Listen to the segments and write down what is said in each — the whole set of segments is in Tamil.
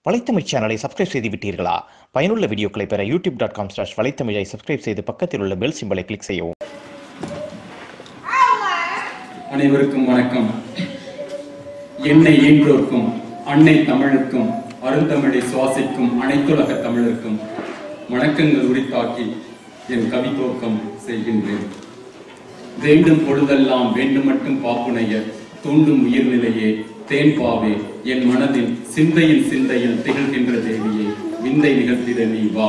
வலைத்தமிழ் சேனலை சப்ஸ்கிரைப் செய்து விட்டீர்களா பயனுள்ள வீடியோக்களை பெற யூடியூப் டாட் காம் ஸ்லாஷ் வலைத்தமிழை சப்ஸ்கிரைப் செய்து பக்கத்தில் உள்ள பெல் சிம்பலை கிளிக் செய்யவும் அனைவருக்கும் வணக்கம் என்னை ஈன்றோர்க்கும் அன்னை தமிழுக்கும் அருந்தமிழை சுவாசிக்கும் அனைத்துலக தமிழருக்கும் வணக்கங்கள் உரித்தாக்கி என் கவித்துவக்கம் செய்கின்றேன் வேண்டும் பொழுதெல்லாம் வேண்டும் மட்டும் பாப்புனைய தூண்டும் உயிர்நிலையே தேன்பாவே என் மனதில் சிந்தையில் சிந்தையில் திகழ்கின்ற தேவியே விந்தை நிகழ்த்திட நீ வா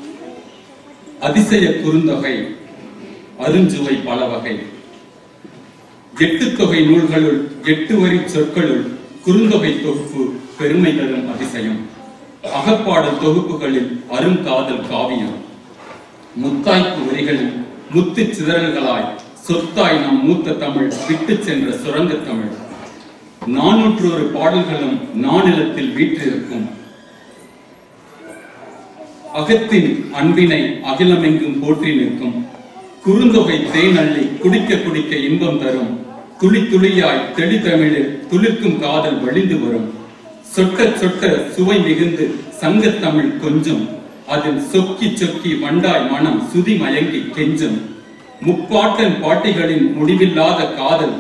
அதிசய குறுந்தொகை அருஞ்சுவை பல வகை எட்டு தொகை நூல்களுள் எட்டு வரி சொற்களுள் குறுந்தொகை தொகுப்பு பெருமை தரும் அதிசயம் அகப்பாடல் தொகுப்புகளில் அருங்காதல் காவியம் முத்தாய்ப்பு வரிகளில் முத்துச் சிதறல்களாய் சொத்தாய் நம் மூத்த தமிழ் விட்டுச் சென்ற சுரங்கத் தமிழ் நானூற்று ஒரு பாடல்களும் நானிலத்தில் வீற்றிருக்கும் அகத்தின் அன்பினை அகிலமெங்கும் போற்றி நிற்கும் குறுந்தொகை தேன் அள்ளி குடிக்க குடிக்க இன்பம் தரும் துளி துளியாய் தெளி தமிழில் துளிர்க்கும் காதல் வழிந்து வரும் சொட்ட சொட்ட சுவை மிகுந்து சங்கத் தமிழ் கொஞ்சம் அதில் சொக்கி சொக்கி வண்டாய் மனம் சுதி மயங்கி கெஞ்சும் முப்பாட்டன் பாட்டிகளின் முடிவில்லாத காதல்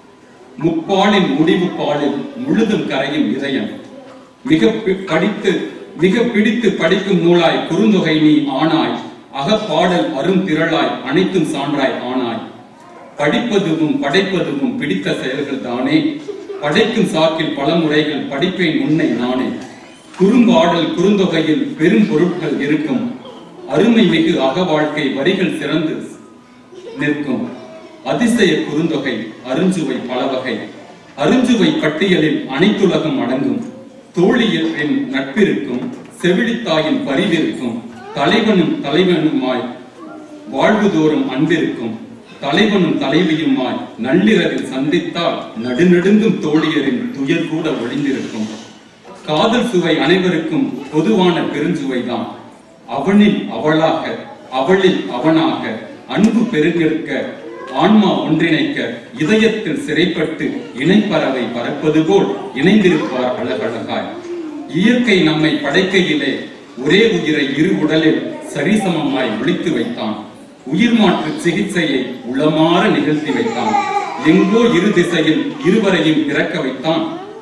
முப்பாலின் முடிவு பாலில் முழுதும் கரையும் இதயம் மிக பி- படித்து மிக பிடித்து படிக்கும் நூலாய் குறுந்தொகை நீ ஆனாய் அகப்பாடல் அருந்திரளாய் அனைத்தும் சான்றாய் ஆனாய் படிப்பதுவும் படைப்பதுவும் பிடித்த செயல்கள் தானே படைக்கும் சாக்கில் பல முறைகள் படிப்பேன் உன்னை நானே குறும்பாடல் குறுந்தொகையில் பெரும் பொருட்கள் இருக்கும் அருமை மிகு அக வாழ்க்கை வரிகள் சிறந்து நிற்கும் அதிசய குறுந்தொகை அருஞ்சுவை பல வகை அருஞ்சுவை பட்டியலில் அனைத்துலகம் அடங்கும் தோழியில் என் நட்பிருக்கும் செவிலித்தாயின் பரிவிருக்கும் தலைவனும் தலைவனுமாய் வாழ்வுதோறும் அன்பிருக்கும் தலைவனும் தலைவியுமாய் நள்ளிரவில் சந்தித்தால் நடுநடுங்கும் தோழியரின் துயர் கூட ஒளிந்திருக்கும் காதல் சுவை அனைவருக்கும் பொதுவான பெருஞ்சுவைதான் அவனில் அவளாக அவளில் அவனாக அன்பு பெருங்கெடுக்க ஆன்மா ஒன்றிணைக்க இதயத்தில் சிறைப்பட்டு இணைப்பறவை பறப்பது போல் இணைந்திருப்பார் அழகழகாய் இயற்கை நம்மை படைக்கையிலே ஒரே உயிரை இரு உடலில் சரிசமமாய் ஒழித்து வைத்தான் உயிர் மாற்று சிகிச்சையை உளமாற நிகழ்த்தி வைத்தான் எங்கோ இரு திசையில் இருவரையும் பிறக்க வைத்தான்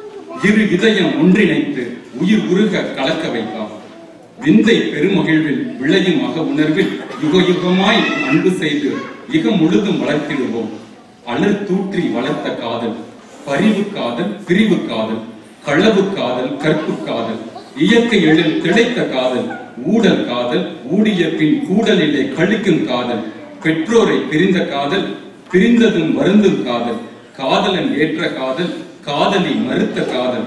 இரு இதயம் ஒன்றிணைத்து உயிர் உருக கலக்க வைத்தான் விந்தை பெருமகிழ்வில் விளையும் அக உணர்வில் யுக யுகமாய் அன்பு செய்து இக முழுதும் வளர்த்திடுவோம் அலர் தூற்றி வளர்த்த காதல் பரிவு காதல் பிரிவு காதல் களவு காதல் கற்பு காதல் இயற்கை எழில் திளைத்த காதல் ஊடல் காதல் ஊடிய பின் கூடலிலே கழிக்கும் காதல் பெற்றோரை பிரிந்த காதல் பிரிந்ததும் வருந்தும் காதல் காதலன் ஏற்ற காதல் காதலி மறுத்த காதல்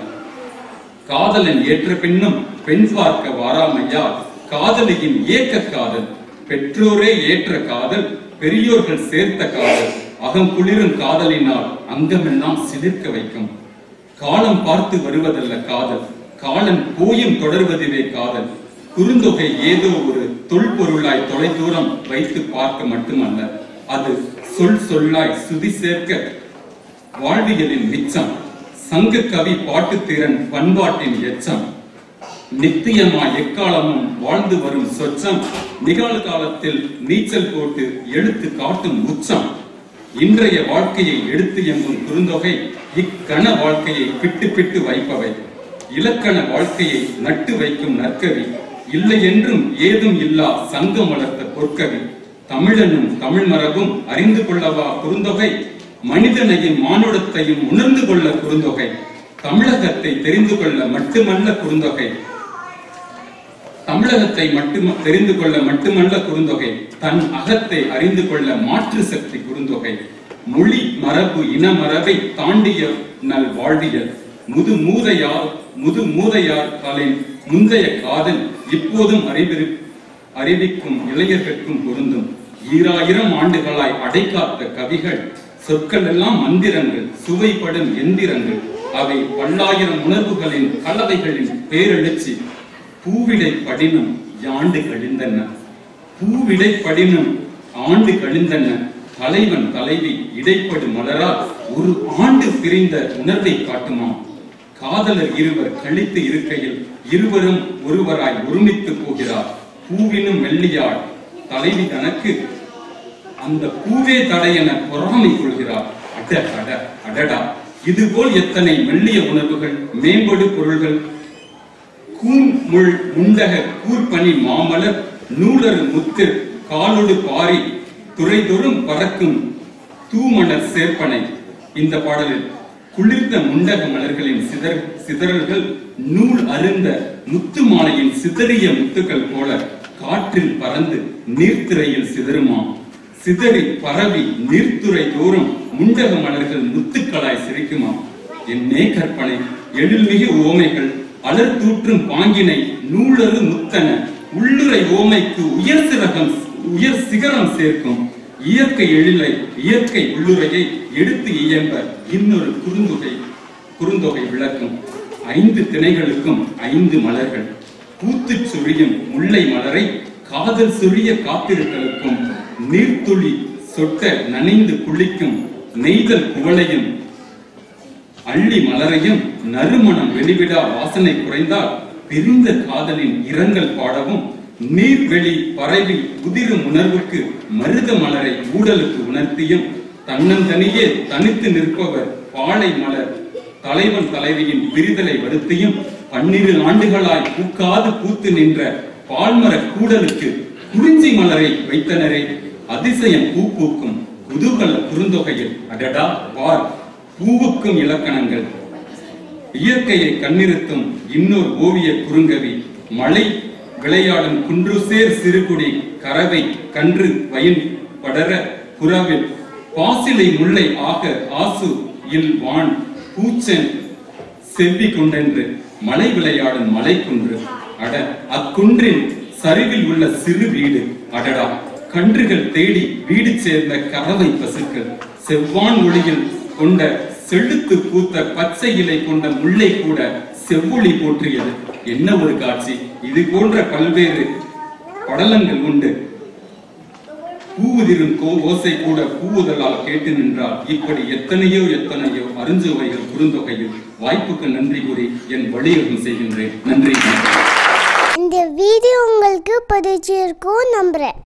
காதலன் ஏற்ற பின்னும் பெண் பார்க்க வாராமையால் காதலியின் ஏக்க காதல் பெற்றோரே ஏற்ற காதல் பெரியோர்கள் சேர்த்த காதல் அகம் குளிரும் காதலினால் அங்கமெல்லாம் சிலிர்க்க வைக்கும் காலம் பார்த்து வருவதல்ல காதல் காலன் போயும் தொடர்வதுவே காதல் குறுந்தொகை ஏதோ ஒரு தொல்பொருளாய் தொலைதூரம் வைத்து பார்க்க மட்டுமல்ல அது சொல் சொல்லாய் சுதி சேர்க்க வாழ்வியலின் மிச்சம் சங்க கவி பாட்டுத்திறன் பண்பாட்டின் எச்சம் நித்தியமா எக்காலமும் வாழ்ந்து வரும் சொச்சம் நிகழ்காலத்தில் நீச்சல் போட்டு எழுத்து காட்டும் உச்சம் இன்றைய வாழ்க்கையை எடுத்து எம்பும் குறுந்தொகை இக்கண வாழ்க்கையை பிட்டு பிட்டு வைப்பவை இலக்கண வாழ்க்கையை நட்டு வைக்கும் நற்கவி இல்லை என்றும் ஏதும் இல்லா சங்கம் வளர்த்த பொற்கவி தமிழனும் தமிழ் மரபும் அறிந்து கொள்ளவா குறுந்தொகை மனிதனையும் மானுடத்தையும் உணர்ந்து கொள்ள குறுந்தொகை தமிழகத்தை தெரிந்து கொள்ள மட்டுமல்ல குறுந்தொகை தமிழகத்தை மட்டும் தெரிந்து கொள்ள மட்டுமல்ல குறுந்தொகை தன் அகத்தை அறிந்து கொள்ள மாற்று சக்தி குறுந்தொகை மொழி மரபு இன மரபை தாண்டிய நல் வாழ்வியல் முது மூதையார் முது மூதையார்களின் முந்தைய காதல் இப்போதும் அறிவிரு அறிவிக்கும் இளைஞர்களுக்கும் பொருந்தும் ஈராயிரம் ஆண்டுகளாய் அடைக்காத்த கவிகள் சொற்கள் எல்லாம் மந்திரங்கள் சுவைப்படும் எந்திரங்கள் அவை பல்லாயிரம் உணர்வுகளின் கலவைகளின் பேரெழுச்சி பூவிடை படினும் யாண்டு கழிந்தன பூவிடை படினும் ஆண்டு கழிந்தன தலைவன் தலைவி இடைப்படு மலரால் ஒரு ஆண்டு பிரிந்த உணர்வை காட்டுமாம் காதலர் இருவர் கழித்து இருக்கையில் இருவரும் ஒருவராய் ஒருமித்து போகிறார் பூவினும் வெள்ளியாள் தலைவி தனக்கு அந்த பூவே தடை என பொறாமை கொள்கிறார் அட அட அடடா இதுபோல் எத்தனை மெல்லிய உணர்வுகள் மேம்படு பொருள்கள் கூன் முள் முண்டக கூர்பனி மாமலர் நூலரு முத்து காலொடு பாரி துறைதொறும் பறக்கும் தூமணர் சேர்ப்பனை இந்த பாடலில் குளிர்ந்த முண்டக மலர்களின் சிதற சிதறல்கள் நூல் அருந்த முத்து மாலையின் சிதறிய முத்துக்கள் போல காற்றில் பறந்து நீர்த்திரையில் சிதறுமாம் சிதறி பரவி நீர்த்துறை தோறும் முண்டக மலர்கள் முத்துக்களாய் சிரிக்குமாம் என்னே கற்பனை எழில்மிகு ஓமைகள் அலர் தூற்றும் பாங்கினை நூலரு முத்தன உள்ளுரை ஓமைக்கு உயர் சிறகம் உயர் சிகரம் சேர்க்கும் இயற்கை எழிலை இயற்கை உள்ளுரையை எடுத்து இயம்ப இன்னொரு குறுந்தொகை குறுந்தொகை விளக்கும் ஐந்து திணைகளுக்கும் ஐந்து மலர்கள் பூத்துச் சொரியும் முல்லை மலரை காதல் சொரிய காத்திருத்தலுக்கும் நீர்த்துளி சொட்ட நனைந்து குளிக்கும் நெய்தல் குவளையும் அள்ளி மலரையும் நறுமணம் வெளிவிடா வாசனை குறைந்தால் பிரிந்த காதலின் இரங்கல் பாடவும் நீர்வெளி பரவி உதிரும் உணர்வுக்கு மருத மலரை ஊடலுக்கு உணர்த்தியும் தன்னந்தனியே தனித்து நிற்பவர் பாலை மலர் தலைவன் தலைவியின் பிரிதலை வருத்தியும் பன்னிரு ஆண்டுகளாய் பூக்காது பூத்து நின்ற பால்மர கூடலுக்கு குறிஞ்சி மலரை வைத்தனரே அதிசயம் பூ பூக்கும் குதூகல குறுந்தொகையில் அடடா பார் பூவுக்கும் இலக்கணங்கள் இயற்கையை கண்ணிறுத்தும் இன்னொரு ஓவிய குறுங்கவி மழை விளையாடும் குன்றுசேர் சிறுகுடி கறவை கன்று வயன் படர புறாவில் பாசிலை முல்லை ஆக ஆசு இல் வான் பூச்சன் செவ்வி கொண்டென்று மலை விளையாடும் மலை குன்று அட அக்குன்றின் சரிவில் உள்ள சிறு வீடு அடடா கன்றுகள் தேடி வீடு சேர்ந்த கறவை பசுக்கள் செவ்வான் ஒளியில் கொண்ட செழுத்து பூத்த பச்சை இலை கொண்ட முல்லை கூட செவ்வொளி போற்றியது என்ன ஒரு காட்சி இது போன்ற பல்வேறு படலங்கள் உண்டு பூவுதிரும் கோ ஓசை கூட பூவுதலால் கேட்டு நின்றால் இப்படி எத்தனையோ எத்தனையோ அருஞ்சுவைகள் குறுந்தொகையில் வாய்ப்புக்கு நன்றி கூறி என் வழியகம் செய்கின்றேன் நன்றி இந்த வீடியோ உங்களுக்கு பிடிச்சிருக்கும் நம்புறேன்